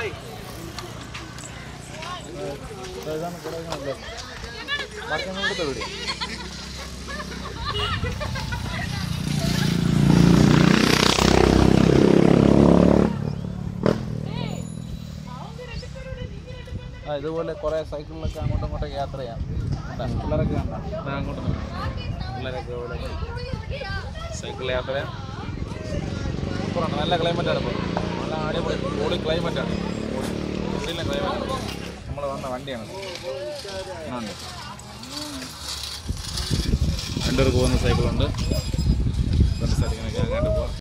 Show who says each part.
Speaker 1: ഇതാണ് കൊടുക്കുന്നത് ബാക്കി ഒന്നും കൊടുത്ത വീഡിയോ ആ ഇതുപോലെ കുറേ സൈക്കിളിലൊക്കെ അങ്ങോട്ടും ഇങ്ങോട്ടൊക്കെ യാത്ര ചെയ്യാം കണ്ടാ? പിള്ളേരൊക്കെ കണ്ട അങ്ങോട്ടും ഇങ്ങോട്ടും. പിള്ളേരൊക്കെ ഇവിടെ സൈക്കിളിൽ യാത്ര ചെയ്യാം സൂപ്പറാണ് നല്ല ക്ലൈമറ്റാണ് ഇപ്പോൾ നല്ല അടിപൊളി പൊളി ക്ലൈമറ്റാണ് പൊളിയിലെ ക്ലൈമറ്റ് നമ്മൾ വന്ന വണ്ടിയാണ് ഉണ്ട് രണ്ടുപേർക്ക് പോകുന്ന സൈക്കിളുണ്ട് രണ്ട് സൈഡിൽ ഇങ്ങനെ അങ്ങോട്ട് പോകാം